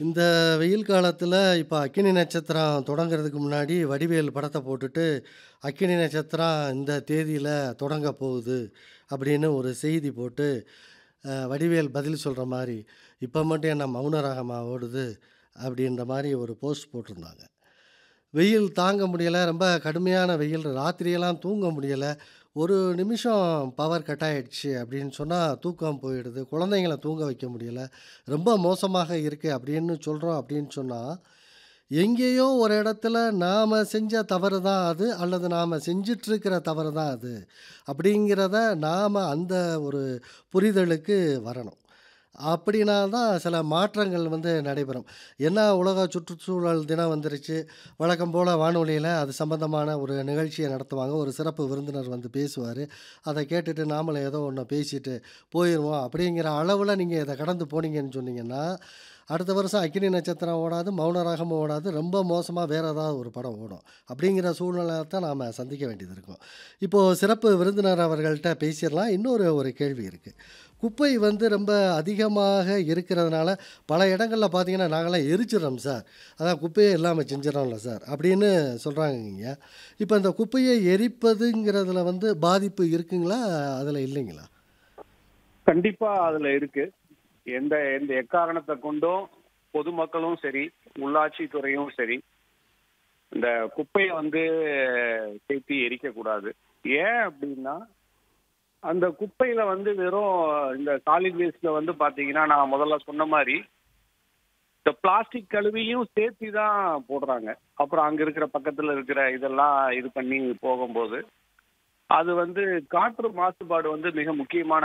இந்த வெயில் காலத்துல இப்ப அக்கினி நட்சத்திரம் தொடங்குறதுக்கு முன்னாடி வடிவேல் படத்த போட்டுட்டு, "அக்கினி நட்சத்திரம் இந்த தேதியில தொடங்க போகுது" அப்படின்னு ஒரு செய்தி போட்டு, அ வடிவேல் பதில் சொல்ற மாரி, "இப்ப மட்டும் என்ன மௌன ராகமா ஓடுது?" அப்படின்ற மாரி ஒரு போஸ்ட் போட்டிருந்தாங்க. வெயில் தாங்க முடியல. ரொம்ப கடுமையான வெயில். ராத்திரியெல்லாம் தூங்க முடியல. ஒரு நிமிஷம் பவர் கட் ஆயிடுச்சு அப்படின்னு சொன்னா, தூக்கம் போயிடுது. குழந்தைங்கள தூங்க வைக்க முடியல. ரொம்ப மோசமாக இருக்கு அப்படின்னு சொல்றோம் அப்படின்னு சொன்னா, எங்கேயோ ஒரு இடத்துல நாம செஞ்ச தவறு தான் அது, அல்லது நாம செஞ்சுட்ருக்கிற தவறு தான் அது. அப்படிங்கிறத நாம அந்த ஒரு புரிதலுக்கு வரணும். அப்படின்னா தான் சில மாற்றங்கள் வந்து நடைபெறும். ஏன்னா உலக சுற்றுச்சூழல் தினம் வந்துருச்சு. வழக்கம் போல வானொலியில அது சம்பந்தமான ஒரு நிகழ்ச்சிய நடத்துவாங்க. ஒரு சிறப்பு விருந்தினர் வந்து பேசுவாரு. அத கேட்டுட்டு நாமளும் ஏதோ ஒண்ண பேசிட்டு போயிருவோம். அப்படிங்கிற அளவுல நீங்க இத கடந்து போனீங்கன்னு சொன்னீங்கன்னா, அடுத்த வருஷம் அக்கினி நட்சத்திரம் ஓடாது, மௌன ராகமும் ஓடாது. ரொம்ப மோசமா வேற ஏதாவது ஒரு படம் ஓடும். அப்படிங்கிற சூழ்நிலைய தான் நாம சந்திக்க வேண்டியது இருக்கும். இப்போ சிறப்பு விருந்தினர் அவர்கள்ட்ட பேசிறலாம். இன்னொரு ஒரு கேள்வி இருக்கு. குப்பை வந்து ரொம்ப அதிகமாக இருக்கிறதுனால, பல இடங்கள்ல பார்த்தீங்கன்னா, "நாங்கலாம் எரிச்சிடுறோம் சார். அதான் குப்பையே இல்லாம செஞ்சுர்றோம்ல சார்" அப்படின்னு சொல்றாங்கங்க. இப்ப இந்த குப்பைய எரிப்பதுங்கிறதுல வந்து பாதிப்பு இருக்குங்களா? அதுல இல்லைங்களா? கண்டிப்பா அதுல இருக்கு. எந்த எந்த எக்காரணத்த கொண்டும் பொதுமக்களும் சரி, உள்ளாட்சி துறையும் சரி, இந்த குப்பைய வந்து சேர்த்து எரிக்கக்கூடாது. ஏன் அப்படின்னா, அந்த குப்பையில வந்து வெறும் இந்த சாலிட் வேஸ்ட்ல வந்து பார்த்தீங்கன்னா, நான் முதல்ல சொன்ன மாரி, இந்த பிளாஸ்டிக் கழிவையும் சேர்த்து தான் போடுறாங்க. அப்புறம் அங்க இருக்கிற பக்கத்துல இருக்கிற இதெல்லாம் இது பண்ணி போகும்போது, அது வந்து காற்று மாசுபாடு வந்து மிக முக்கியமான